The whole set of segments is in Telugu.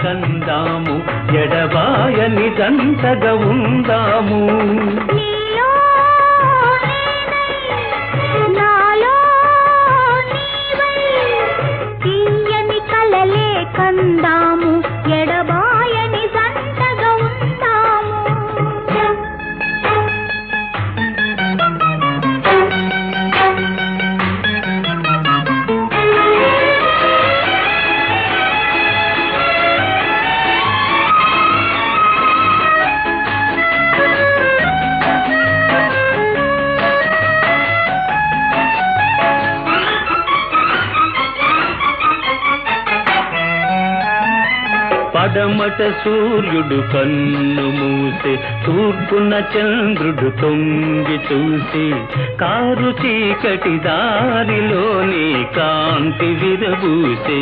కందాము ఎడబాయని జంటగా ఉందాము నీలో నేనై, నాలో నీవై, తీయని కలలే కందాము ఎడబాయని జంటగా ఉందాము పడమట సూర్యుడు కన్ను మూసే తూర్పున చంద్రుడు తొంగి చూసి కారు చీకటి దారిలోని కాంతి విరబూసే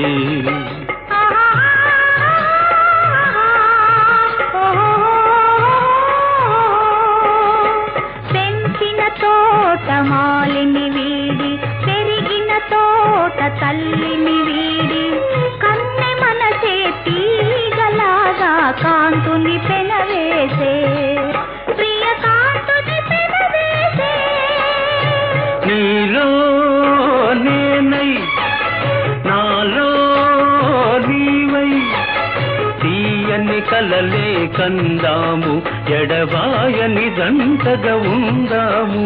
పెంచిన తోట మాలిని వీడి పెరిగిన తోట తల్లిని వీడి కన్నె మనసే తీగలాగా కాంతుని పెనవేసే ప్రియ కాంతుని పెనవేసే నీలో నేనై నాలో నీవై తీయని కలలే కందాము ఎడబాయని జంటగా ఉందాము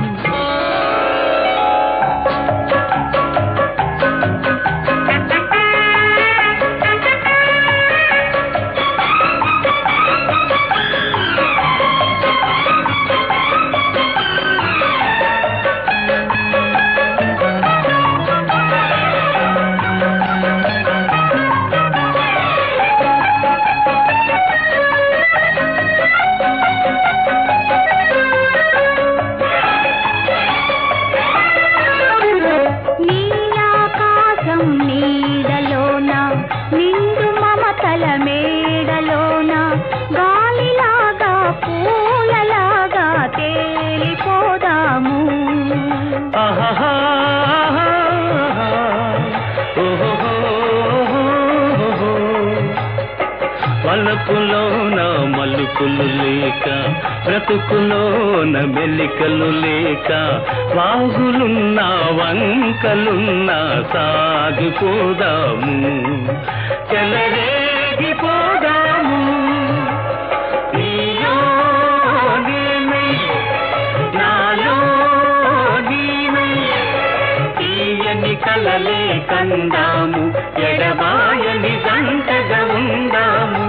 నీలాకాశం నీడలోన నిండు మమతల మేడలోన గాలిలాగా పూలలాగా తేలిపోదాము ఆహాహా ఓహోహోహోహో. వలపులోన మలుపులు లేక బ్రతుకులోన మెలికలు లేక వాగులున్నా వంకలున్నా సాగిపోదాము చెలరేగిపోదాము నీలో నేనై, నాలో నీవై, తీయని కలలే కందాము ఎడబాయని జంటగా ఉందాము